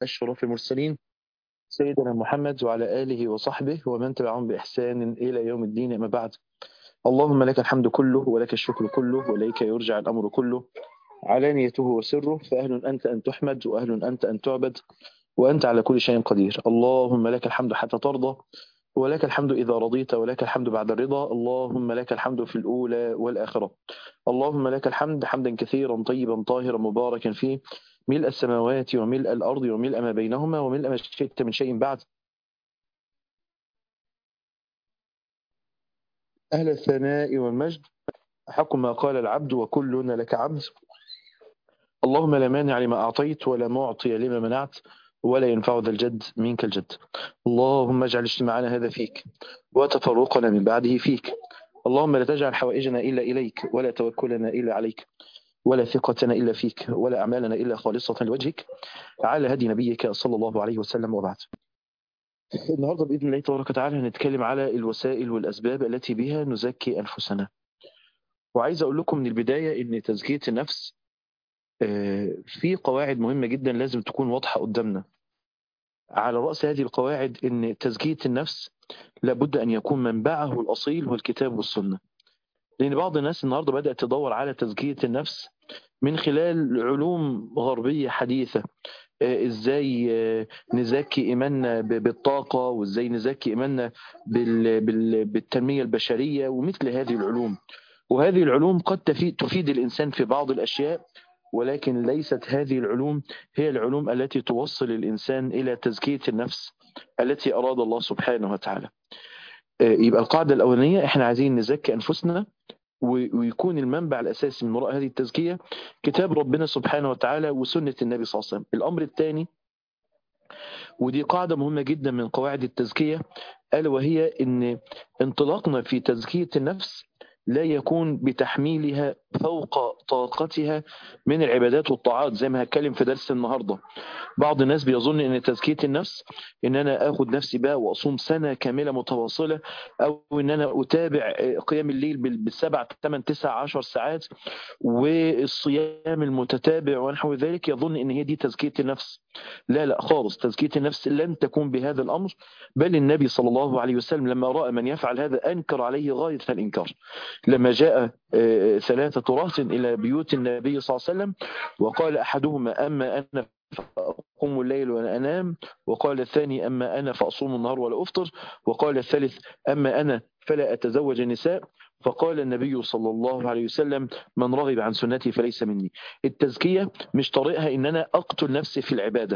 أشرف المرسلين سيدنا محمد وعلى آله وصحبه ومن تبعهم بإحسان إلى يوم الدين أما بعد اللهم لك الحمد كله ولك الشكر كله وإليك يرجع الأمر كله علانيته وسره فأهل أنت أن تحمد وأهل أنت أن تعبد وأنت على كل شيء قدير اللهم لك الحمد حتى ترضى ولك الحمد إذا رضيت ولك الحمد بعد الرضا اللهم لك الحمد في الأولى والآخرة اللهم لك الحمد حمدا كثيرا طيبا طاهرا مباركا فيه ملء السماوات وملء الأرض وملء ما بينهما وملء ما شئت من شيء بعد أهل الثناء والمجد أحق ما قال العبد وكلنا لك عبد اللهم لا مانع لما أعطيت ولا معطي لما منعت ولا ينفع ذا الجد منك الجد اللهم اجعل اجتماعنا هذا فيك وتفرقنا من بعده فيك اللهم لا تجعل حوائجنا إلا إليك ولا توكلنا إلا عليك ولا ثقتنا إلا فيك ولا أعمالنا إلا خالصة لوجهك على هدي نبيك صلى الله عليه وسلم وبعد النهاردة بإذن الله تبارك وتعالى هنتكلم على الوسائل والأسباب التي بها نزكي أنفسنا وعايز أقول لكم من البداية أن تزكية النفس في قواعد مهمة جدا لازم تكون واضحة قدامنا على رأس هذه القواعد أن تزكية النفس لابد أن يكون منبعه الأصيل هو الكتاب والسنة لأن بعض الناس النهاردة بدأت تدور على تزكية النفس من خلال علوم غربية حديثة ازاي نزكي ايماننا بالطاقه وازاي نزكي ايماننا بالتنميه البشريه ومثل هذه العلوم وهذه العلوم قد تفيد الانسان في بعض الاشياء ولكن ليست هذه العلوم هي العلوم التي توصل الانسان الى تزكيه النفس التي اراد الله سبحانه وتعالى. يبقى القاعده الاولانيه احنا عايزين نزكي انفسنا ويكون المنبع الاساسي من وراء هذه التزكيه كتاب ربنا سبحانه وتعالى وسنه النبي صلى الله عليه وسلم. الامر الثاني ودي قاعده مهمه جدا من قواعد التزكيه الا وهي ان انطلاقنا في تزكيه النفس لا يكون بتحميلها فوق طاقتها من العبادات والطاعات زي ما هتكلم في درس النهارده. بعض الناس بيظن ان تزكيه النفس ان انا اخد نفسي بقى واصوم سنه كامله متواصله او ان انا اتابع قيام الليل بالسبع ثمان تسع عشر ساعات والصيام المتتابع ونحو ذلك يظن ان هي دي تزكيه النفس. لا لا خالص تزكيه النفس لن تكون بهذا الامر بل النبي صلى الله عليه وسلم لما راى من يفعل هذا انكر عليه غايه الانكار. لما جاء ثلاثة رهط إلى بيوت النبي صلى الله عليه وسلم وقال أحدهما أما أنا فأقوم الليل وأنا أنام وقال الثاني أما أنا فأصوم النهار ولا أفطر وقال الثالث أما أنا فلا أتزوج النساء فقال النبي صلى الله عليه وسلم من رغب عن سنتي فليس مني التزكية مش طريقها إن أنا أقتل نفسي في العبادة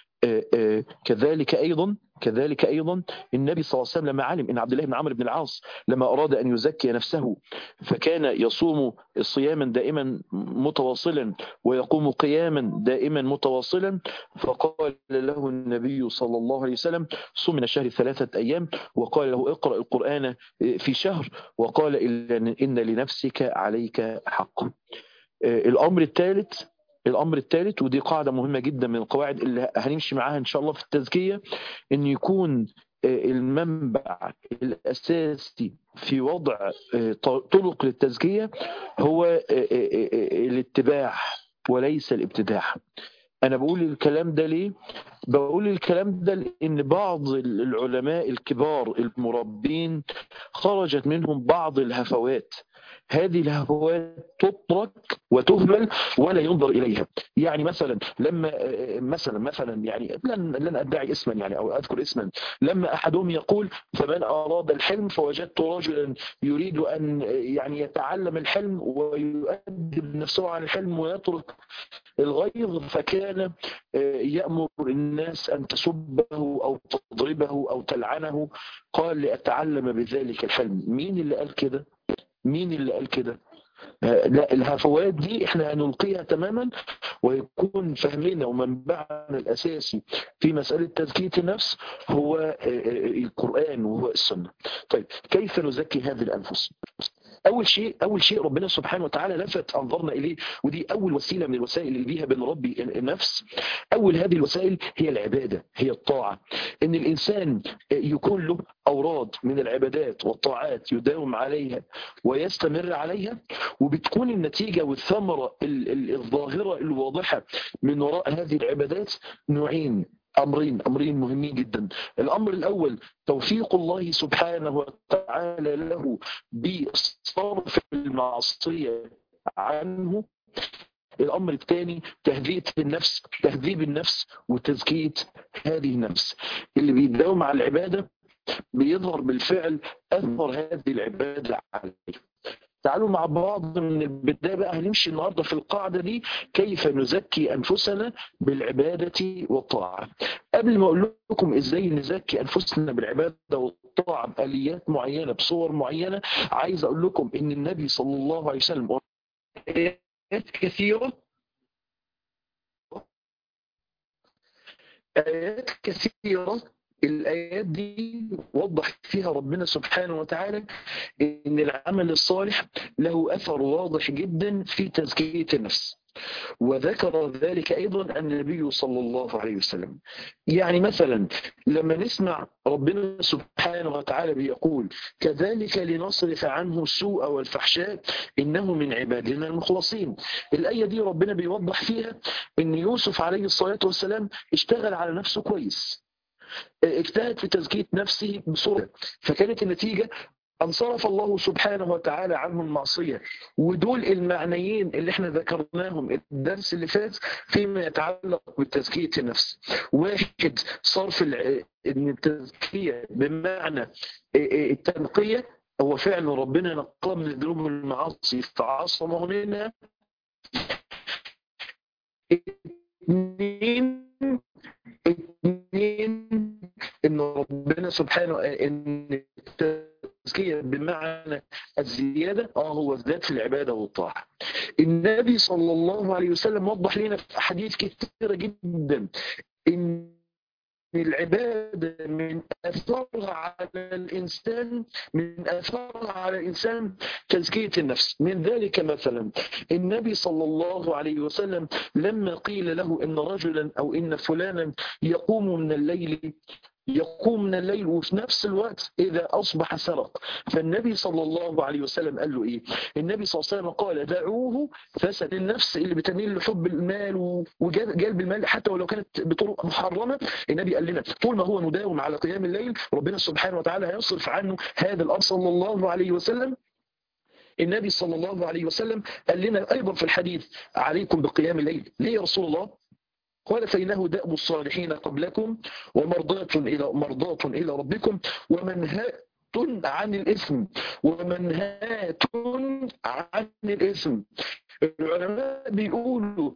كذلك أيضا كذلك أيضا النبي صلى الله عليه وسلم لما علم أن عبد الله بن عمرو بن العاص لما أراد أن يزكي نفسه فكان يصوم صياما دائما متواصلا ويقوم قياما دائما متواصلا فقال له النبي صلى الله عليه وسلم صم من الشهر ثلاثة أيام وقال له اقرأ القرآن في شهر وقال إن لنفسك عليك حق الأمر الثالث الامر الثالث ودي قاعده مهمه جدا من القواعد اللي هنمشي معاها ان شاء الله في التزكيه ان يكون المنبع الاساسي في وضع طرق للتزكيه هو الاتباع وليس الابتداع انا بقول الكلام ده ليه بقول الكلام ده لان بعض العلماء الكبار المربين خرجت منهم بعض الهفوات هذه الهفوات تترك وتهمل ولا ينظر اليها يعني مثلا لما مثلا مثلا يعني لن لن ادعي اسما يعني او اذكر اسما لما احدهم يقول فمن اراد الحلم فوجدت رجلا يريد ان يعني يتعلم الحلم ويؤدب نفسه عن الحلم ويترك الغيظ فكان يامر الناس ان تسبه او تضربه او تلعنه قال لاتعلم بذلك الحلم مين اللي قال كده مين اللي قال كده لا الهفوات دي احنا هنلقيها تماما ويكون فهمنا ومنبعنا الاساسي في مساله تزكيه النفس هو القران وهو السنه. طيب كيف نزكي هذه الانفس؟ اول شيء اول شيء ربنا سبحانه وتعالى لفت انظرنا اليه ودي اول وسيله من الوسائل اللي بيها بنربي النفس اول هذه الوسائل هي العباده هي الطاعه ان الانسان يكون له اوراد من العبادات والطاعات يداوم عليها ويستمر عليها وبتكون النتيجه والثمره الظاهره الواضحه من وراء هذه العبادات نوعين امرين امرين مهمين جدا الامر الاول توفيق الله سبحانه وتعالى له بصرف المعصيه عنه الامر الثاني تهذيب النفس تهذيب النفس وتزكيه هذه النفس اللي بيداوم على العباده بيظهر بالفعل اثر هذه العباده عليه تعالوا مع بعض من البدايه بقى هنمشي النهارده في القاعده دي كيف نزكي انفسنا بالعباده والطاعه. قبل ما اقول لكم ازاي نزكي انفسنا بالعباده والطاعه باليات معينه بصور معينه عايز اقول لكم ان النبي صلى الله عليه وسلم ايات كثيره ايات كثيره الآيات دي وضح فيها ربنا سبحانه وتعالى إن العمل الصالح له أثر واضح جدا في تزكية النفس وذكر ذلك أيضا النبي صلى الله عليه وسلم يعني مثلا لما نسمع ربنا سبحانه وتعالى بيقول كذلك لنصرف عنه السوء والفحشاء إنه من عبادنا المخلصين الآية دي ربنا بيوضح فيها أن يوسف عليه الصلاة والسلام اشتغل على نفسه كويس اجتهد في تزكية نفسه بصورة فكانت النتيجة أن صرف الله سبحانه وتعالى عنه المعصية ودول المعنيين اللي احنا ذكرناهم الدرس اللي فات فيما يتعلق بتزكية النفس واحد صرف التزكية بمعنى التنقية هو فعلا ربنا نقى من الذنوب والمعاصي فعصمه منها اثنين اثنين ان ربنا سبحانه ان التزكيه بمعنى الزياده اه هو ازداد في العباده والطاعه. النبي صلى الله عليه وسلم وضح لنا في احاديث كثيره جدا ان العبادة من أثرها على الإنسان من أثرها على الإنسان تزكية النفس من ذلك مثلا النبي صلى الله عليه وسلم لما قيل له إن رجلا أو إن فلانا يقوم من الليل يقوم من الليل وفي نفس الوقت إذا أصبح سرق فالنبي صلى الله عليه وسلم قال له إيه النبي صلى الله عليه وسلم قال دعوه فسد النفس اللي بتميل لحب المال وجلب المال حتى ولو كانت بطرق محرمة النبي قال لنا طول ما هو مداوم على قيام الليل ربنا سبحانه وتعالى هيصرف عنه هذا الأمر صلى الله عليه وسلم النبي صلى الله عليه وسلم قال لنا أيضا في الحديث عليكم بقيام الليل ليه يا رسول الله قال فإنه دأب الصالحين قبلكم ومرضاة إلى مرضاة إلى ربكم ومنهاة عن الإثم ومنهاة عن الإثم العلماء بيقولوا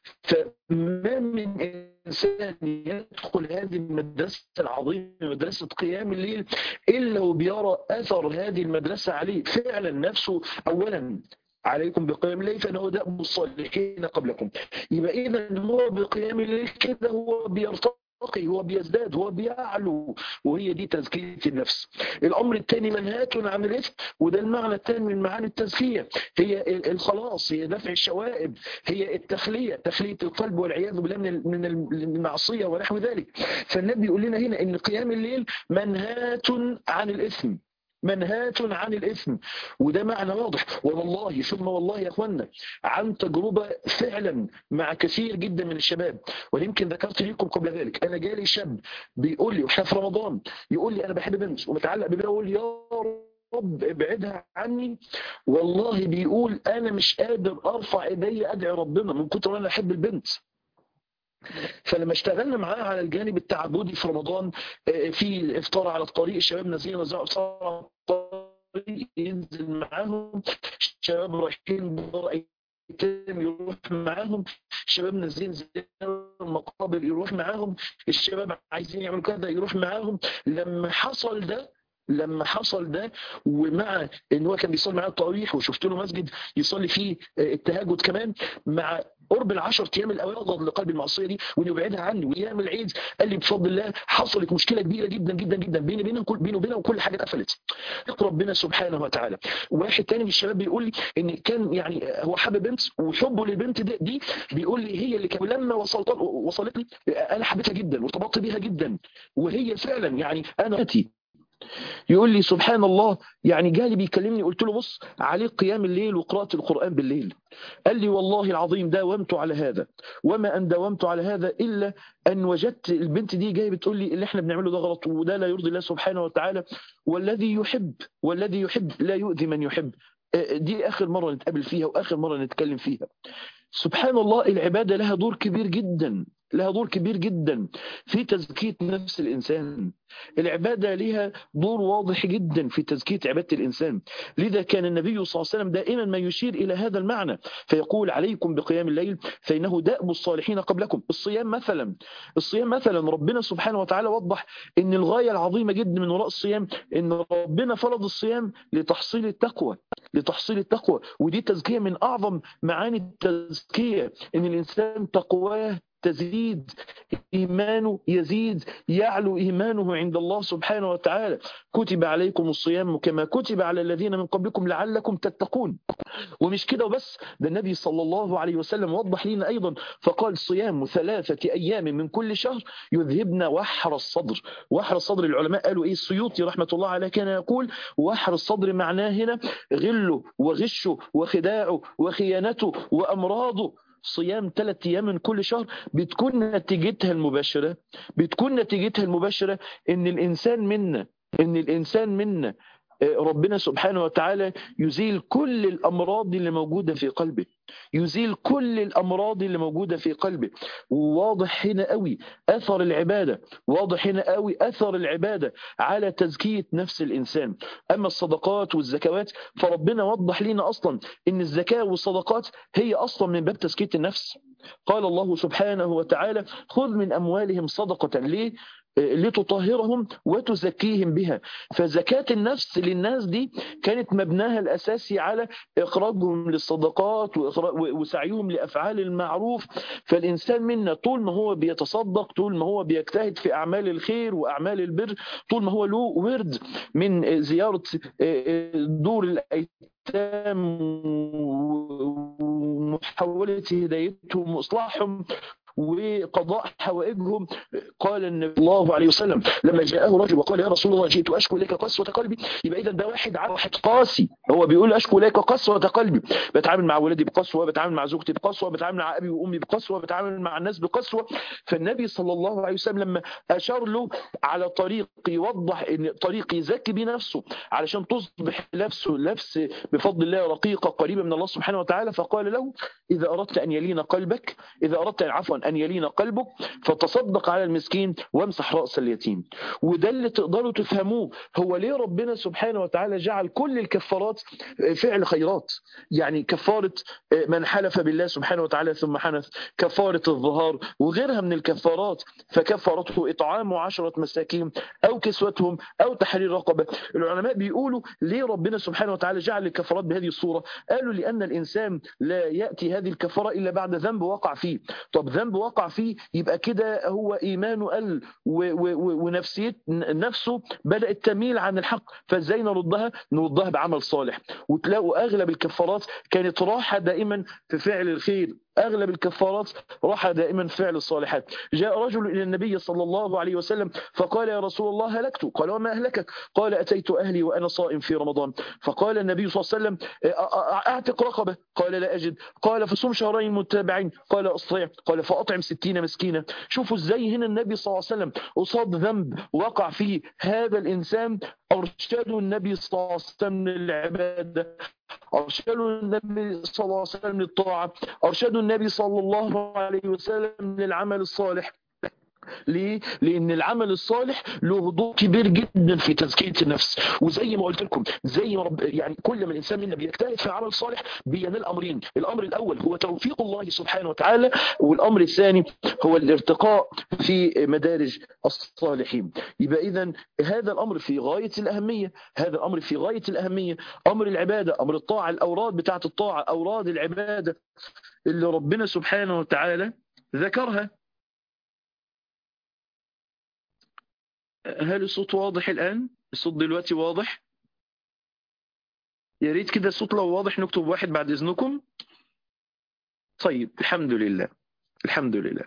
فما من إنسان يدخل هذه المدرسة العظيمة مدرسة قيام الليل إلا وبيرى أثر هذه المدرسة عليه فعلا نفسه أولا عليكم بقيام الليل فانه دأب الصالحين قبلكم يبقى اذا هو بقيام الليل كده هو بيرتقي هو بيزداد هو بيعلو وهي دي تزكية النفس الأمر الثاني منهات عن الإثم وده المعنى الثاني من معاني التزكية هي الخلاص هي دفع الشوائب هي التخلية تخلية القلب والعياذ بالله من المعصية ونحو ذلك فالنبي يقول لنا هنا ان قيام الليل منهات عن الإثم منهاة عن الإثم وده معنى واضح والله ثم والله يا أخوانا عن تجربة فعلا مع كثير جدا من الشباب ويمكن ذكرت لكم قبل ذلك أنا جالي شاب بيقول لي وإحنا في رمضان يقول لي أنا بحب بنت ومتعلق ببنت يقول يا رب ابعدها عني والله بيقول أنا مش قادر أرفع إيدي أدعي ربنا من كتر أنا أحب البنت فلما اشتغلنا معاه على الجانب التعبدي في رمضان في افطار على الطريق الشباب نازلين يوزعوا افطار على الطريق ينزل معاهم الشباب رايحين دار ايتام يروح معاهم الشباب نازلين المقابر يروح معاهم الشباب عايزين يعملوا كذا يروح معاهم لما حصل ده لما حصل ده ومع ان هو كان بيصلي معاه التراويح وشفت له مسجد يصلي فيه التهجد كمان مع قرب العشر ايام الاواخر لقلب المعصيه دي وان يبعدها عني وايام العيد قال لي بفضل الله حصلت مشكله كبيره جدا جدا جدا بيني وبينه كل بينه وبينه وكل حاجه اتقفلت ربنا سبحانه وتعالى واحد تاني من الشباب بيقول لي ان كان يعني هو حابب بنت وحبه للبنت دي, دي بيقول لي هي اللي كان لما وصلت وصلت لي انا حبيتها جدا وارتبطت بيها جدا وهي فعلا يعني انا اتي يقول لي سبحان الله يعني جالي بيكلمني قلت له بص عليك قيام الليل وقراءة القرآن بالليل قال لي والله العظيم داومت على هذا وما أن داومت على هذا إلا أن وجدت البنت دي جاية بتقول لي اللي احنا بنعمله ده غلط وده لا يرضي الله سبحانه وتعالى والذي يحب والذي يحب لا يؤذي من يحب دي آخر مرة نتقابل فيها وآخر مرة نتكلم فيها سبحان الله العبادة لها دور كبير جدا لها دور كبير جدا في تزكية نفس الإنسان العبادة لها دور واضح جدا في تزكية عبادة الإنسان لذا كان النبي صلى الله عليه وسلم دائما ما يشير إلى هذا المعنى فيقول عليكم بقيام الليل فإنه دأب الصالحين قبلكم الصيام مثلا الصيام مثلا ربنا سبحانه وتعالى وضح أن الغاية العظيمة جدا من وراء الصيام أن ربنا فرض الصيام لتحصيل التقوى لتحصيل التقوى ودي تزكية من أعظم معاني التزكية أن الإنسان تقواه تزيد إيمانه يزيد يعلو إيمانه عند الله سبحانه وتعالى كتب عليكم الصيام كما كتب على الذين من قبلكم لعلكم تتقون ومش كده وبس ده النبي صلى الله عليه وسلم وضح لنا أيضا فقال صيام ثلاثة أيام من كل شهر يذهبنا وحر الصدر وحر الصدر العلماء قالوا إيه السيوطي رحمة الله عليه كان يقول وحر الصدر معناه هنا غله وغشه وخداعه وخيانته وأمراضه صيام ثلاث ايام من كل شهر بتكون نتيجتها المباشره بتكون نتيجتها المباشره ان الانسان منا ان الانسان منا ربنا سبحانه وتعالى يزيل كل الامراض اللي موجوده في قلبه يزيل كل الامراض اللي موجوده في قلبه وواضح هنا قوي اثر العباده واضح هنا قوي اثر العباده على تزكيه نفس الانسان اما الصدقات والزكوات فربنا وضح لنا اصلا ان الزكاه والصدقات هي اصلا من باب تزكيه النفس قال الله سبحانه وتعالى خذ من اموالهم صدقه ليه لتطهرهم وتزكيهم بها فزكاة النفس للناس دي كانت مبناها الأساسي على إخراجهم للصدقات وسعيهم لأفعال المعروف فالإنسان منا طول ما هو بيتصدق طول ما هو بيجتهد في أعمال الخير وأعمال البر طول ما هو له ورد من زيارة دور الأيتام ومحاولة هدايتهم وإصلاحهم وقضاء حوائجهم قال النبي الله عليه وسلم لما جاءه رجل وقال يا رسول الله جئت اشكو لك قسوه قلبي يبقى اذا ده واحد واحد قاسي هو بيقول اشكو لك قسوه قلبي بتعامل مع ولادي بقسوه بتعامل مع زوجتي بقسوه بتعامل مع ابي وامي بقسوه بتعامل مع الناس بقسوه فالنبي صلى الله عليه وسلم لما اشار له على طريق يوضح ان طريق يزكي بيه نفسه علشان تصبح نفسه نفس بفضل الله رقيقه قريبه من الله سبحانه وتعالى فقال له اذا اردت ان يلين قلبك اذا اردت عفوا أن يلين قلبك فتصدق على المسكين وامسح رأس اليتيم وده اللي تقدروا تفهموه هو ليه ربنا سبحانه وتعالى جعل كل الكفارات فعل خيرات يعني كفارة من حلف بالله سبحانه وتعالى ثم حنث كفارة الظهار وغيرها من الكفارات فكفارته إطعام عشرة مساكين أو كسوتهم أو تحرير رقبة العلماء بيقولوا ليه ربنا سبحانه وتعالى جعل الكفارات بهذه الصورة قالوا لأن الإنسان لا يأتي هذه الكفارة إلا بعد ذنب وقع فيه طب ذنب وقع فيه يبقى كده هو إيمانه قل ونفسية نفسه بدأت تميل عن الحق فازاي نردها نردها بعمل صالح وتلاقوا أغلب الكفارات كانت راحة دائما في فعل الخير أغلب الكفارات راح دائما فعل الصالحات جاء رجل إلى النبي صلى الله عليه وسلم فقال يا رسول الله هلكت قال وما أهلكك قال أتيت أهلي وأنا صائم في رمضان فقال النبي صلى الله عليه وسلم أعتق رقبة قال لا أجد قال فصوم شهرين متابعين قال أستطيع قال فأطعم ستين مسكينة شوفوا ازاي هنا النبي صلى الله عليه وسلم قصاد ذنب وقع فيه هذا الإنسان أرشده النبي صلى الله عليه وسلم للعبادة أرشدوا النبي صلى الله عليه وسلم للطاعة أرشدوا النبي صلى الله عليه وسلم للعمل الصالح ليه؟ لأن العمل الصالح له دور كبير جدا في تزكية النفس وزي ما قلت لكم زي ما رب يعني كل ما الإنسان منا بيجتهد في عمل صالح بينال أمرين الأمر الأول هو توفيق الله سبحانه وتعالى والأمر الثاني هو الارتقاء في مدارج الصالحين يبقى إذا هذا الأمر في غاية الأهمية هذا الأمر في غاية الأهمية أمر العبادة أمر الطاعة الأوراد بتاعة الطاعة أوراد العبادة اللي ربنا سبحانه وتعالى ذكرها هل الصوت واضح الآن؟ الصوت دلوقتي واضح؟ يا ريت كده الصوت لو واضح نكتب واحد بعد إذنكم طيب الحمد لله الحمد لله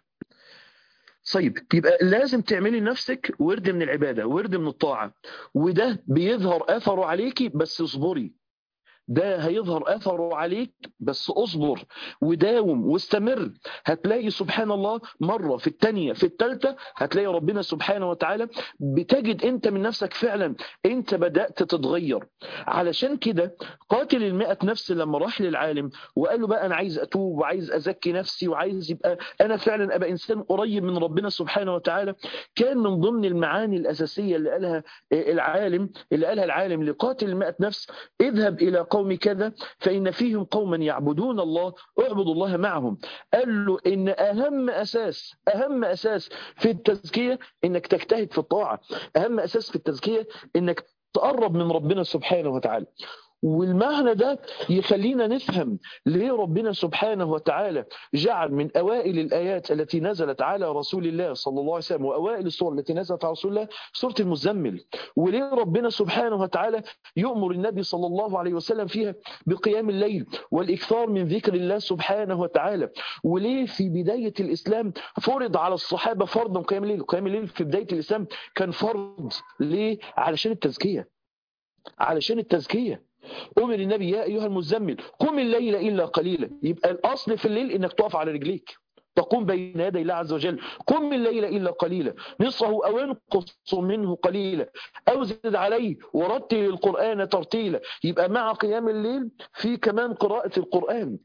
طيب يبقى لازم تعملي لنفسك ورد من العبادة ورد من الطاعة وده بيظهر أثره عليكي بس اصبري ده هيظهر اثره عليك بس اصبر وداوم واستمر هتلاقي سبحان الله مرة في الثانية في الثالثة هتلاقي ربنا سبحانه وتعالى بتجد انت من نفسك فعلا انت بدأت تتغير علشان كده قاتل المئة نفس لما راح للعالم وقال له بقى انا عايز اتوب وعايز ازكي نفسي وعايز يبقى انا فعلا ابقى انسان قريب من ربنا سبحانه وتعالى كان من ضمن المعاني الاساسية اللي قالها العالم اللي قالها العالم لقاتل المئة نفس اذهب الى قوم كذا فإن فيهم قوما يعبدون الله اعبدوا الله معهم قال له إن أهم أساس أهم أساس في التزكية إنك تجتهد في الطاعة أهم أساس في التزكية إنك تقرب من ربنا سبحانه وتعالى والمعنى ده يخلينا نفهم ليه ربنا سبحانه وتعالى جعل من أوائل الآيات التي نزلت على رسول الله صلى الله عليه وسلم وأوائل السور التي نزلت على رسول الله سورة المزمل وليه ربنا سبحانه وتعالى يؤمر النبي صلى الله عليه وسلم فيها بقيام الليل والإكثار من ذكر الله سبحانه وتعالى وليه في بداية الإسلام فرض على الصحابة فرضا قيام الليل قيام الليل في بداية الإسلام كان فرض ليه علشان التزكية علشان التزكيه أمر النبي يا أيها المزمل قم الليل إلا قليلا يبقى الأصل في الليل إنك تقف على رجليك تقوم بين يدي الله عز وجل قم الليل إلا قليلا نصفه أو انقص منه قليلا أو زد عليه ورتل القرآن ترتيلا يبقى مع قيام الليل في كمان قراءة القرآن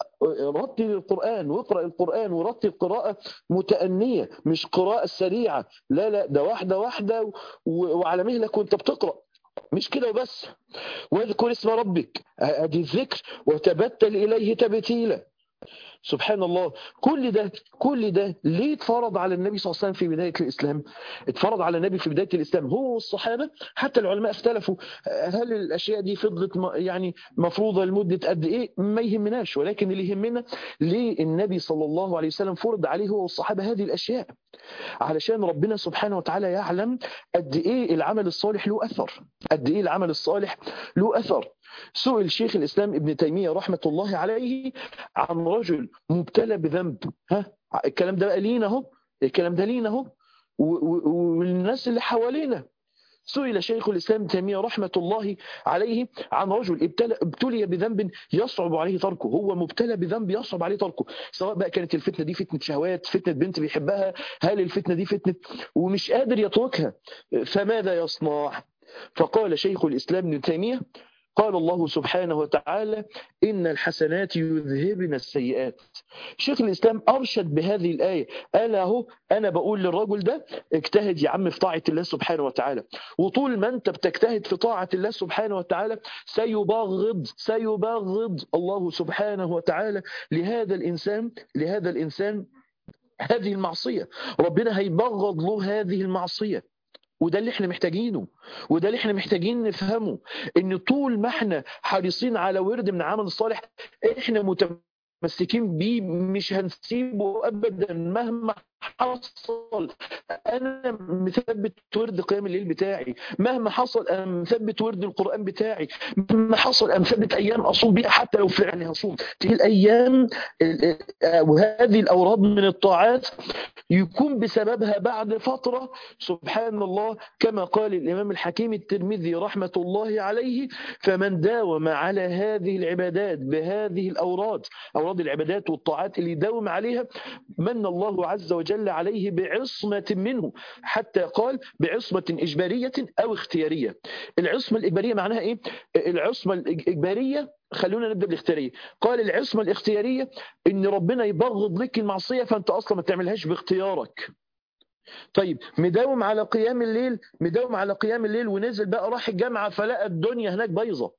رتل القرآن واقرأ القرآن ورتل قراءة متأنية مش قراءة سريعة لا لا ده واحدة واحدة وعلى مهلك وانت بتقرأ مش كده وبس واذكر اسم ربك ادي الذكر وتبتل اليه تبتيلا سبحان الله كل ده كل ده ليه اتفرض على النبي صلى الله عليه وسلم في بدايه الاسلام اتفرض على النبي في بدايه الاسلام هو والصحابه حتى العلماء اختلفوا هل الاشياء دي فضلت يعني مفروضه لمده قد ايه ما يهمناش ولكن اللي يهمنا ليه النبي صلى الله عليه وسلم فرض عليه هو والصحابه هذه الاشياء علشان ربنا سبحانه وتعالى يعلم قد ايه العمل الصالح له اثر قد ايه العمل الصالح له اثر سئل شيخ الإسلام ابن تيمية رحمة الله عليه عن رجل مبتلى بذنب ها الكلام ده بقى لينا اهو الكلام ده لينا اهو والناس اللي حوالينا سئل شيخ الإسلام تيمية رحمة الله عليه عن رجل ابتلى ابتلي بذنب يصعب عليه تركه هو مبتلى بذنب يصعب عليه تركه سواء بقى كانت الفتنة دي فتنة شهوات فتنة بنت بيحبها هل الفتنة دي فتنة ومش قادر يتركها فماذا يصنع فقال شيخ الإسلام ابن تيمية قال الله سبحانه وتعالى إن الحسنات يذهبن السيئات شيخ الإسلام أرشد بهذه الآية قال أهو أنا بقول للرجل ده اجتهد يا عم في طاعة الله سبحانه وتعالى وطول ما أنت بتجتهد في طاعة الله سبحانه وتعالى سيبغض سيبغض الله سبحانه وتعالى لهذا الإنسان لهذا الإنسان هذه المعصية ربنا هيبغض له هذه المعصية وده اللي احنا محتاجينه وده اللي احنا محتاجين نفهمه ان طول ما احنا حريصين على ورد من عمل الصالح احنا متمسكين بيه مش هنسيبه ابدا مهما حصل انا مثبت ورد قيام الليل بتاعي مهما حصل انا مثبت ورد القران بتاعي مهما حصل انا مثبت ايام اصوم بيها حتى لو فعلا هصوم تيجي الايام وهذه الاوراد من الطاعات يكون بسببها بعد فتره سبحان الله كما قال الامام الحكيم الترمذي رحمه الله عليه فمن داوم على هذه العبادات بهذه الاوراد اوراد العبادات والطاعات اللي يداوم عليها من الله عز وجل جل عليه بعصمة منه حتى قال بعصمة إجبارية أو اختيارية العصمة الإجبارية معناها إيه؟ العصمة الإجبارية خلونا نبدأ بالاختيارية قال العصمة الاختيارية إن ربنا يبغض لك المعصية فأنت أصلا ما تعملهاش باختيارك طيب مداوم على قيام الليل مداوم على قيام الليل ونزل بقى راح الجامعه فلقى الدنيا هناك بايظه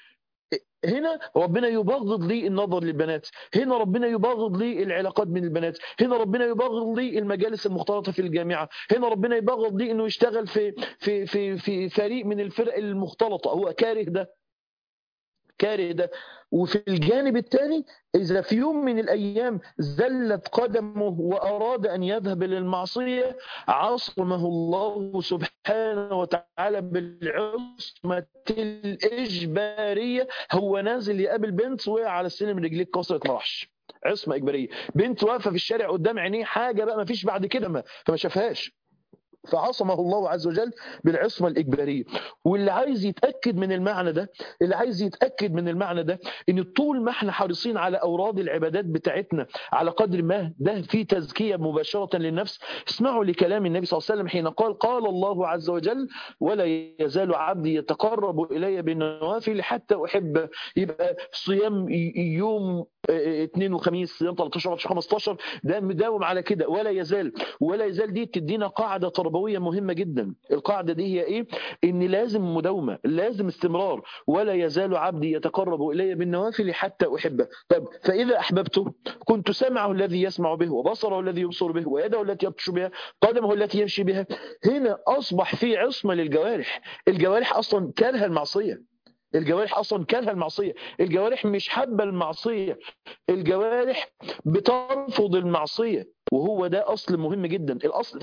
هنا ربنا يبغض لي النظر للبنات هنا ربنا يبغض لي العلاقات بين البنات هنا ربنا يبغض لي المجالس المختلطه في الجامعه هنا ربنا يبغض لي انه يشتغل في في في في فريق من الفرق المختلطه هو كاره ده كاره ده وفي الجانب الثاني إذا في يوم من الأيام زلت قدمه وأراد أن يذهب للمعصية عصمه الله سبحانه وتعالى بالعصمة الإجبارية هو نازل يقابل بنت وقع على السلم رجليك كسرت ما راحش عصمة إجبارية بنت واقفة في الشارع قدام عينيه حاجة بقى ما فيش بعد كده ما فما شافهاش فعصمه الله عز وجل بالعصمة الإجبارية واللي عايز يتأكد من المعنى ده اللي عايز يتأكد من المعنى ده إن طول ما احنا حريصين على أوراد العبادات بتاعتنا على قدر ما ده في تزكية مباشرة للنفس اسمعوا لكلام النبي صلى الله عليه وسلم حين قال قال الله عز وجل ولا يزال عبدي يتقرب إلي بالنوافل حتى أحب يبقى صيام يوم اثنين وخميس صيام 13 14 15 ده مداوم على كده ولا يزال ولا يزال دي تدينا قاعده تربويه مهمه جدا القاعده دي هي ايه ان لازم مداومه لازم استمرار ولا يزال عبدي يتقرب الي بالنوافل حتى احبه طب فاذا احببته كنت سمعه الذي يسمع به وبصره الذي يبصر به ويده التي يبطش بها قدمه التي يمشي بها هنا اصبح في عصمه للجوارح الجوارح اصلا كارهه المعصيه الجوارح اصلا كارهه المعصيه الجوارح مش حابه المعصيه الجوارح بترفض المعصيه وهو ده اصل مهم جدا الاصل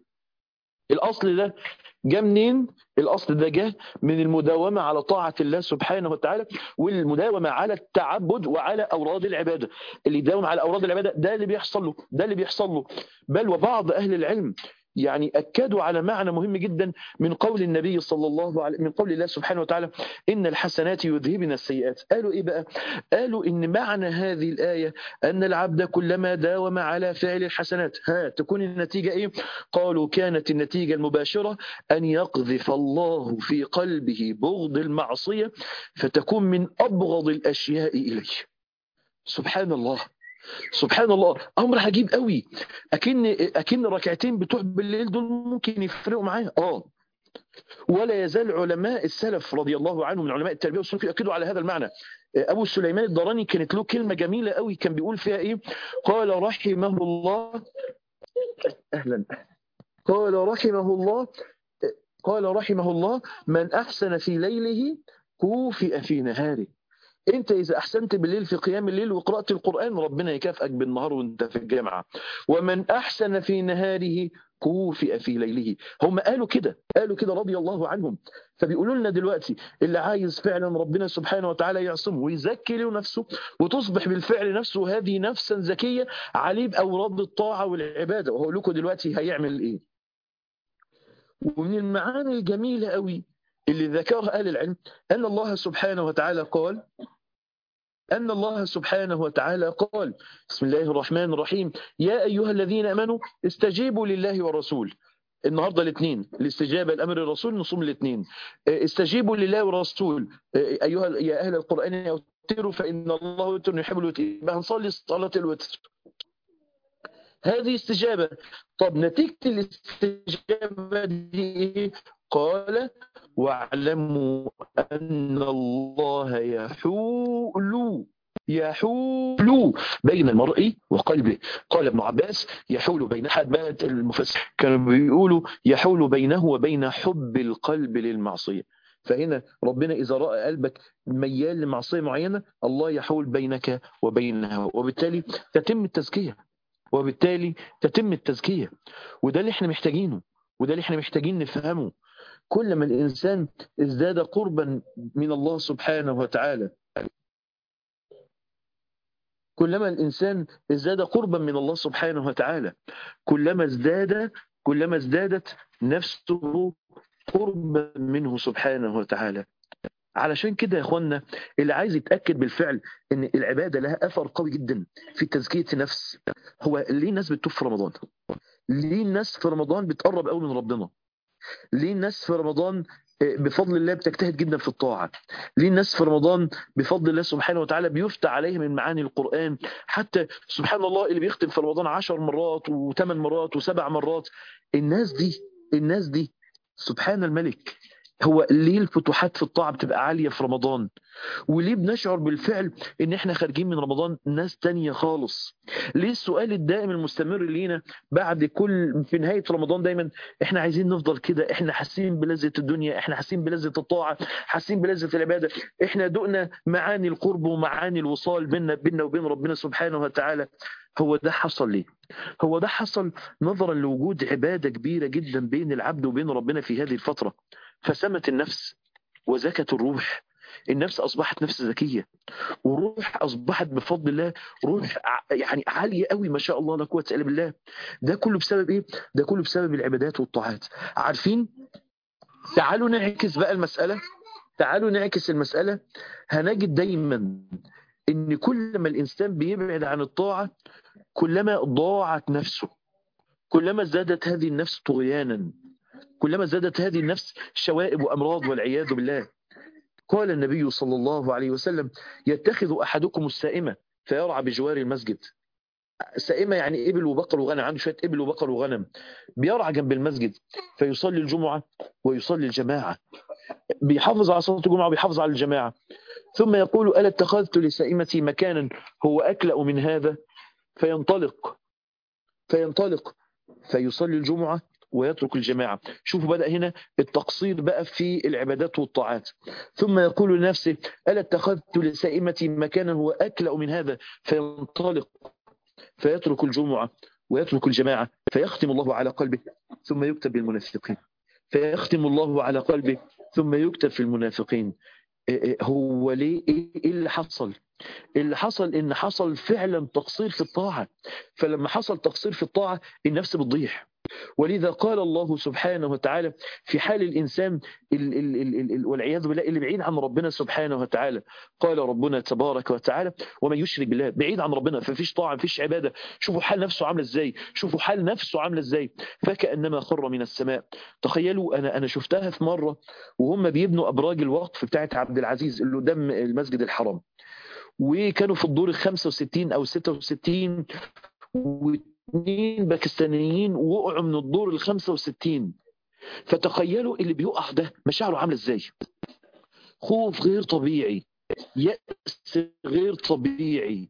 الاصل ده جه منين الاصل ده جه من المداومه على طاعه الله سبحانه وتعالى والمداومه على التعبد وعلى اوراد العباده اللي يداوم على اوراد العباده ده اللي بيحصل له ده اللي بيحصل له بل وبعض اهل العلم يعني أكدوا على معنى مهم جدا من قول النبي صلى الله عليه من قول الله سبحانه وتعالى إن الحسنات يذهبن السيئات قالوا إيه بقى قالوا إن معنى هذه الآية أن العبد كلما داوم على فعل الحسنات ها تكون النتيجة إيه قالوا كانت النتيجة المباشرة أن يقذف الله في قلبه بغض المعصية فتكون من أبغض الأشياء إليه سبحان الله سبحان الله امر عجيب قوي اكن اكن ركعتين بتوع بالليل دول ممكن يفرقوا معايا اه ولا يزال علماء السلف رضي الله عنهم من علماء التربيه والسلوك ياكدوا على هذا المعنى ابو سليمان الدراني كانت له كلمه جميله قوي كان بيقول فيها ايه قال رحمه الله اهلا قال رحمه الله قال رحمه الله من احسن في ليله كوفئ في نهاره انت اذا احسنت بالليل في قيام الليل وقراءه القران ربنا يكافئك بالنهار وانت في الجامعه ومن احسن في نهاره كوفئ في ليله هم قالوا كده قالوا كده رضي الله عنهم فبيقولوا لنا دلوقتي اللي عايز فعلا ربنا سبحانه وتعالى يعصمه ويزكي له نفسه وتصبح بالفعل نفسه هذه نفسا زكيه عليه باوراد الطاعه والعباده وهقول لكم دلوقتي هيعمل ايه ومن المعاني الجميله قوي اللي ذكرها اهل العلم ان الله سبحانه وتعالى قال أن الله سبحانه وتعالى قال بسم الله الرحمن الرحيم يا أيها الذين أمنوا استجيبوا لله والرسول النهارده الاثنين الاستجابه لامر الرسول نصوم الاثنين استجيبوا لله والرسول ايها يا اهل القران اوتروا فان الله وتر يحب الوتر هنصلي صلاه الوتر هذه استجابه طب نتيجه الاستجابه دي ايه قال واعلموا أن الله يحول يحول بين المرء وقلبه قال ابن عباس يحول بين أحد بات المفسر كانوا بيقولوا يحول بينه وبين حب القلب للمعصية فهنا ربنا إذا رأى قلبك ميال لمعصية معينة الله يحول بينك وبينها وبالتالي تتم التزكية وبالتالي تتم التزكية وده اللي احنا محتاجينه وده اللي احنا محتاجين نفهمه كلما الإنسان ازداد قربا من الله سبحانه وتعالى كلما الإنسان ازداد قربا من الله سبحانه وتعالى كلما ازداد كلما ازدادت نفسه قربا منه سبحانه وتعالى علشان كده يا اخوانا اللي عايز يتاكد بالفعل ان العباده لها اثر قوي جدا في تزكيه النفس هو ليه الناس بتتوب في رمضان؟ ليه الناس في رمضان بتقرب قوي من ربنا؟ ليه الناس في رمضان بفضل الله بتجتهد جدا في الطاعة ليه الناس في رمضان بفضل الله سبحانه وتعالى بيفتح عليهم من معاني القرآن حتى سبحان الله اللي بيختم في رمضان عشر مرات وثمان مرات وسبع مرات الناس دي الناس دي سبحان الملك هو ليه الفتوحات في الطاعة بتبقى عالية في رمضان وليه بنشعر بالفعل ان احنا خارجين من رمضان ناس تانية خالص ليه السؤال الدائم المستمر لينا بعد كل في نهاية رمضان دايما احنا عايزين نفضل كده احنا حاسين بلذة الدنيا احنا حاسين بلذة الطاعة حاسين بلذة العبادة احنا دقنا معاني القرب ومعاني الوصال بيننا بيننا وبين ربنا سبحانه وتعالى هو ده حصل ليه هو ده حصل نظرا لوجود عبادة كبيرة جدا بين العبد وبين ربنا في هذه الفترة فسمت النفس وزكت الروح النفس أصبحت نفس ذكية وروح أصبحت بفضل الله روح يعني عالية قوي ما شاء الله لا قوة إلا بالله ده كله بسبب إيه؟ ده كله بسبب العبادات والطاعات عارفين تعالوا نعكس بقى المسألة تعالوا نعكس المسألة هنجد دايما ان كل ما الانسان بيبعد عن الطاعه كلما ضاعت نفسه كلما زادت هذه النفس طغيانا كلما زادت هذه النفس شوائب وامراض والعياذ بالله قال النبي صلى الله عليه وسلم يتخذ احدكم السائمه فيرعى بجوار المسجد سائمة يعني إبل وبقر وغنم عنده شوية إبل وبقر وغنم بيرعى جنب المسجد فيصلي الجمعة ويصلي الجماعة بيحافظ على صلاة الجمعة وبيحافظ على الجماعة ثم يقول ألا اتخذت لسائمتي مكانا هو أكلأ من هذا فينطلق فينطلق فيصلي الجمعة ويترك الجماعة شوفوا بدأ هنا التقصير بقى في العبادات والطاعات ثم يقول لنفسه ألا اتخذت لسائمتي مكانا هو أكلأ من هذا فينطلق فيترك الجمعة ويترك الجماعة فيختم الله على قلبه ثم يكتب بالمنافقين فيختم الله على قلبه ثم يكتب في المنافقين هو ليه ايه اللي حصل اللي حصل ان حصل فعلا تقصير في الطاعة فلما حصل تقصير في الطاعة النفس بتضيع ولذا قال الله سبحانه وتعالى في حال الإنسان ال ال ال ال والعياذ بالله اللي بعيد عن ربنا سبحانه وتعالى قال ربنا تبارك وتعالى ومن يشرك بالله بعيد عن ربنا ففيش طاعة مفيش عبادة شوفوا حال نفسه عامله ازاي شوفوا حال نفسه عامله ازاي فكأنما خر من السماء تخيلوا أنا أنا شفتها في مرة وهم بيبنوا أبراج الوقف بتاعت عبد العزيز اللي قدام المسجد الحرام وكانوا في الدور ال 65 أو 66 واثنين باكستانيين وقعوا من الدور ال 65 فتخيلوا اللي بيقع ده مشاعره عامله ازاي خوف غير طبيعي يأس غير طبيعي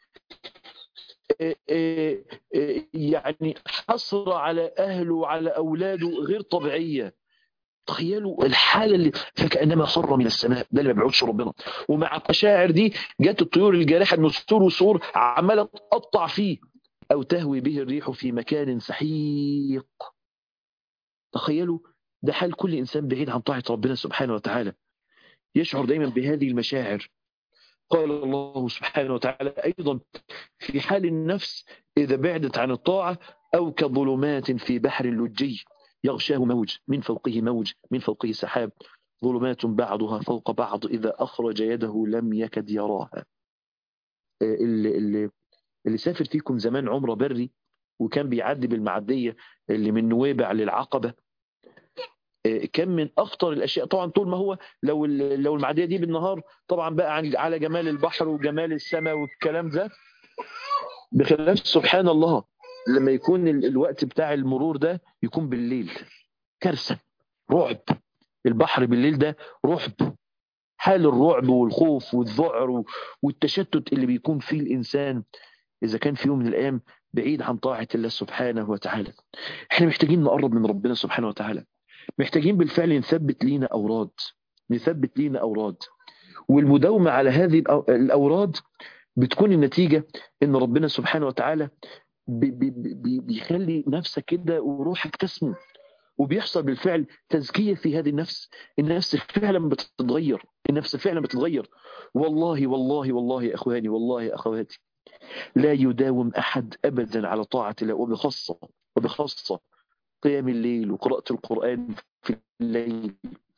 يعني حصر على أهله وعلى أولاده غير طبيعية تخيلوا الحالة اللي فكأنما خر من السماء ده اللي ما بيعودش ربنا ومع المشاعر دي جت الطيور الجارحة النسور وسور عمالة تقطع فيه أو تهوي به الريح في مكان سحيق تخيلوا ده حال كل إنسان بعيد عن طاعة ربنا سبحانه وتعالى يشعر دايما بهذه المشاعر قال الله سبحانه وتعالى أيضا في حال النفس إذا بعدت عن الطاعة أو كظلمات في بحر اللجي يغشاه موج من فوقه موج من فوقه سحاب ظلمات بعضها فوق بعض إذا أخرج يده لم يكد يراها اللي, اللي, اللي سافر فيكم زمان عمره بري وكان بيعدي بالمعدية اللي من نويبع للعقبة كان من اخطر الاشياء طبعا طول ما هو لو لو المعديه دي بالنهار طبعا بقى على جمال البحر وجمال السماء والكلام ده بخلاف سبحان الله لما يكون الوقت بتاع المرور ده يكون بالليل كارثه رعب البحر بالليل ده رعب حال الرعب والخوف والذعر والتشتت اللي بيكون فيه الانسان اذا كان في يوم من الايام بعيد عن طاعه الله سبحانه وتعالى احنا محتاجين نقرب من ربنا سبحانه وتعالى محتاجين بالفعل نثبت لينا أوراد نثبت لينا أوراد والمداومة على هذه الأوراد بتكون النتيجة إن ربنا سبحانه وتعالى بي بي بيخلي نفسك كده وروحك تسمو وبيحصل بالفعل تزكية في هذه النفس النفس فعلا بتتغير النفس فعلا بتتغير والله والله والله يا أخواني والله يا أخواتي لا يداوم أحد أبدا على طاعة الله وبخاصة وبخاصة قيام الليل وقراءة القرآن في الليل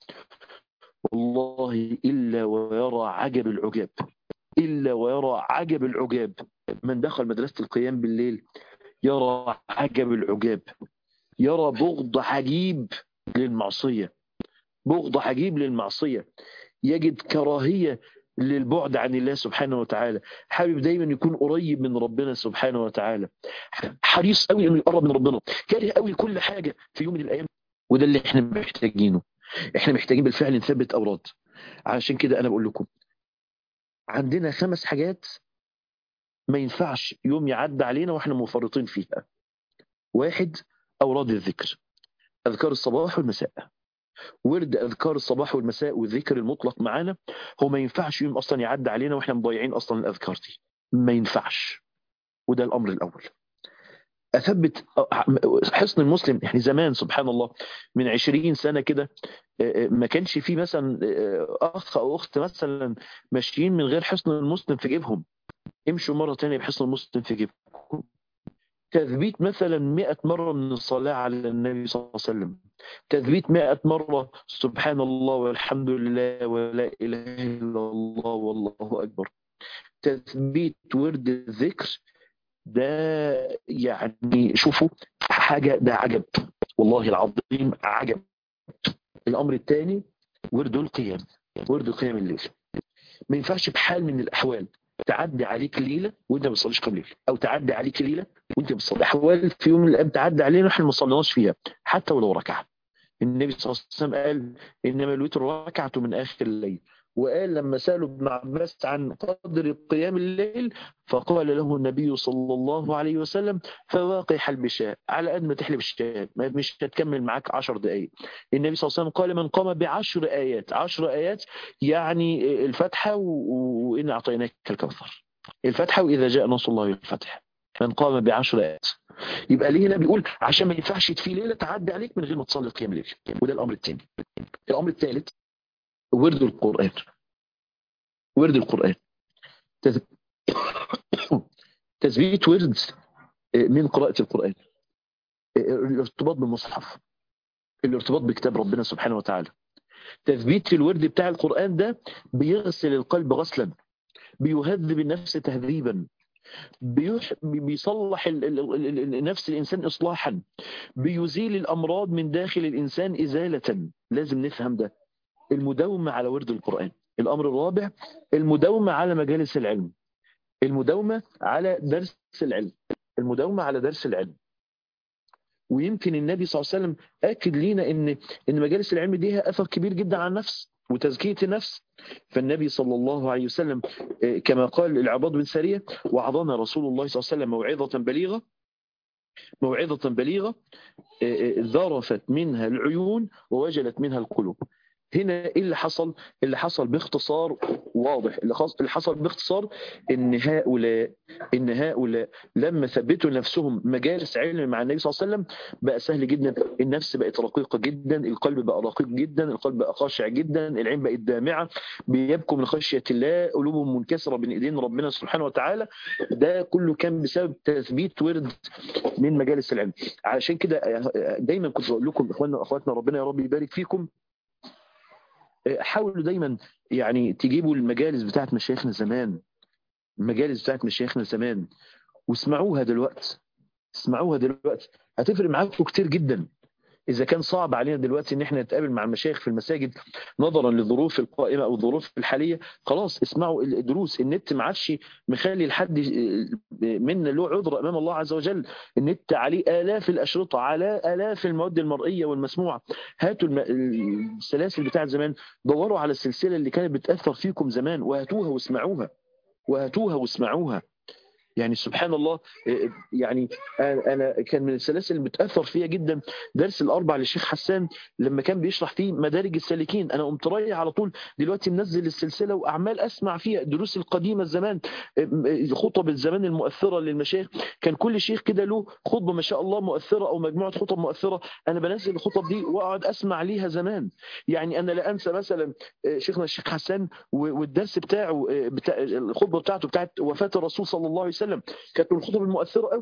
والله إلا ويرى عجب العجاب إلا ويرى عجب العجاب من دخل مدرسة القيام بالليل يرى عجب العجاب يرى بغض عجيب للمعصية بغض عجيب للمعصية يجد كراهية للبعد عن الله سبحانه وتعالى حابب دايما يكون قريب من ربنا سبحانه وتعالى حريص قوي انه يقرب من ربنا كاره قوي كل حاجة في يوم من الايام وده اللي احنا محتاجينه احنا محتاجين بالفعل نثبت اوراد عشان كده انا بقول لكم عندنا خمس حاجات ما ينفعش يوم يعدي علينا واحنا مفرطين فيها واحد اوراد الذكر اذكار الصباح والمساء ورد اذكار الصباح والمساء والذكر المطلق معانا هو ما ينفعش يوم اصلا يعدي علينا واحنا مضيعين اصلا الاذكار دي ما ينفعش وده الامر الاول اثبت حصن المسلم يعني زمان سبحان الله من عشرين سنة كده ما كانش في مثلا اخ او اخت مثلا ماشيين من غير حصن المسلم في جيبهم امشوا مرة تانية بحصن المسلم في جيبكم تثبيت مثلا 100 مرة من الصلاة على النبي صلى الله عليه وسلم تثبيت 100 مرة سبحان الله والحمد لله ولا إله إلا الله والله أكبر تثبيت ورد الذكر ده يعني شوفوا حاجة ده عجب والله العظيم عجب الأمر الثاني ورد القيام ورد قيام الليل ما ينفعش بحال من الأحوال تعدي عليك ليلة وانت ما بتصليش قبل الليل او تعدي عليك ليلة وانت بتصلي احوال في يوم من الايام تعدي علينا احنا ما صليناش فيها حتى ولو ركعه النبي صلى الله عليه وسلم قال انما الوتر ركعه من اخر الليل وقال لما سالوا ابن عباس عن قدر قيام الليل فقال له النبي صلى الله عليه وسلم فواقح البشاء على قد ما تحلب الشاة مش هتكمل معاك عشر دقايق النبي صلى الله عليه وسلم قال من قام بعشر آيات عشر آيات يعني الفتحة وإن أعطيناك الكوثر الفتحة وإذا جاء نصر الله الفتح من قام بعشر آيات يبقى ليه هنا بيقول عشان ما ينفعش في ليلة تعدي عليك من غير ما تصلي قيام الليل وده الأمر الثاني الأمر الثالث ورد القرآن ورد القرآن تثبيت ورد من قراءة القرآن الارتباط بالمصحف الارتباط بكتاب ربنا سبحانه وتعالى تثبيت الورد بتاع القرآن ده بيغسل القلب غسلا بيهذب النفس تهذيبا بيصلح نفس الإنسان إصلاحا بيزيل الأمراض من داخل الإنسان إزالة لازم نفهم ده المداومة على ورد القرآن الأمر الرابع المداومة على مجالس العلم المداومة على درس العلم المداومة على درس العلم ويمكن النبي صلى الله عليه وسلم أكد لينا إن إن مجالس العلم دي لها أثر كبير جدا على النفس وتزكية النفس فالنبي صلى الله عليه وسلم كما قال العباد بن سرية وعظنا رسول الله صلى الله عليه وسلم موعظة بليغة موعظة بليغة ذرفت منها العيون ووجلت منها القلوب هنا ايه اللي حصل اللي حصل باختصار واضح اللي حصل باختصار ان هؤلاء ان هؤلاء لما ثبتوا نفسهم مجالس علم مع النبي صلى الله عليه وسلم بقى سهل جدا النفس بقت رقيقه جدا القلب بقى رقيق جدا القلب بقى خاشع جدا العين بقت دامعه بيبكوا من خشيه الله قلوبهم منكسره بين ايدين ربنا سبحانه وتعالى ده كله كان بسبب تثبيت ورد من مجالس العلم عشان كده دايما كنت بقول لكم اخواننا واخواتنا ربنا يا رب يبارك فيكم حاولوا دايما يعني تجيبوا المجالس بتاعت مشايخنا زمان المجالس بتاعت مشايخنا زمان واسمعوها دلوقتي اسمعوها دلوقتي هتفرق معاكم كتير جدا إذا كان صعب علينا دلوقتي إن إحنا نتقابل مع المشايخ في المساجد نظرا للظروف القائمة أو الظروف الحالية خلاص اسمعوا الدروس النت ما عادش مخلي لحد منا له عذر أمام الله عز وجل النت عليه آلاف الأشرطة على آلاف المواد المرئية والمسموعة هاتوا السلاسل بتاعت زمان دوروا على السلسلة اللي كانت بتأثر فيكم زمان وهاتوها واسمعوها وهاتوها واسمعوها يعني سبحان الله يعني انا كان من السلاسل اللي بتاثر فيها جدا درس الاربع للشيخ حسان لما كان بيشرح فيه مدارج السالكين انا قمت رايح على طول دلوقتي منزل السلسله واعمال اسمع فيها الدروس القديمه الزمان خطب الزمان المؤثره للمشايخ كان كل شيخ كده له خطبه ما شاء الله مؤثره او مجموعه خطب مؤثره انا بنزل الخطب دي واقعد اسمع ليها زمان يعني انا لا انسى مثلا شيخنا الشيخ حسان والدرس بتاعه بتاع الخطبه بتاعته بتاعت وفاه الرسول صلى الله عليه وسلم كانت من الخطب المؤثره قوي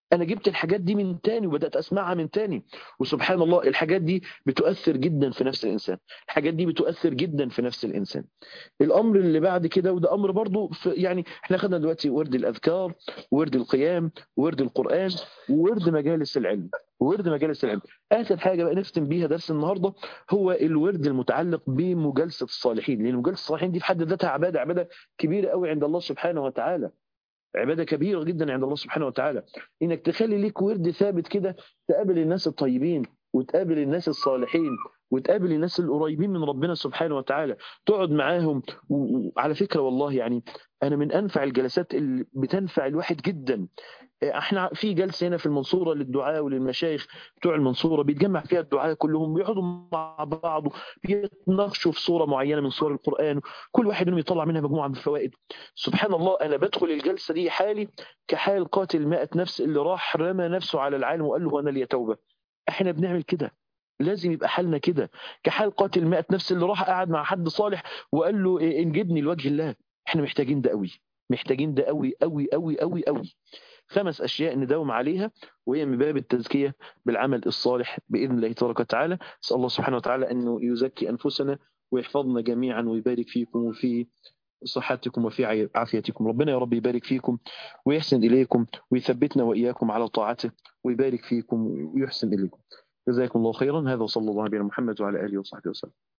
انا جبت الحاجات دي من تاني وبدات اسمعها من تاني وسبحان الله الحاجات دي بتؤثر جدا في نفس الانسان الحاجات دي بتؤثر جدا في نفس الانسان الامر اللي بعد كده وده امر برضو في يعني احنا خدنا دلوقتي ورد الاذكار ورد القيام ورد القران وورد مجالس العلم ورد مجالس العلم اخر حاجه بقى نختم بيها درس النهارده هو الورد المتعلق بمجالسه الصالحين لان مجالسه الصالحين دي في حد ذاتها عباده عباده كبيره قوي عند الله سبحانه وتعالى عباده كبيره جدا عند الله سبحانه وتعالى انك تخلي ليك ورد ثابت كده تقابل الناس الطيبين وتقابل الناس الصالحين وتقابل الناس القريبين من ربنا سبحانه وتعالى تقعد معاهم وعلى فكره والله يعني انا من انفع الجلسات اللي بتنفع الواحد جدا احنا في جلسه هنا في المنصوره للدعاء وللمشايخ بتوع المنصوره بيتجمع فيها الدعاء كلهم بيقعدوا مع بعض بيتناقشوا في صوره معينه من صور القران كل واحد منهم يطلع منها مجموعه من الفوائد سبحان الله انا بدخل الجلسه دي حالي كحال قاتل مائة نفس اللي راح رمى نفسه على العالم وقال له انا لي توبه احنا بنعمل كده لازم يبقى حالنا كده كحال قاتل مائة نفس اللي راح قعد مع حد صالح وقال له إيه انجدني لوجه الله احنا محتاجين ده قوي محتاجين ده قوي قوي قوي قوي قوي خمس أشياء نداوم عليها وهي من باب التزكية بالعمل الصالح بإذن الله تبارك وتعالى أسأل الله سبحانه وتعالى أنه يزكي أنفسنا ويحفظنا جميعا ويبارك فيكم وفي صحتكم وفي عافيتكم ربنا يا رب يبارك فيكم ويحسن إليكم ويثبتنا وإياكم على طاعته ويبارك فيكم ويحسن إليكم جزاكم الله خيرا هذا وصلى الله على محمد وعلى آله وصحبه وسلم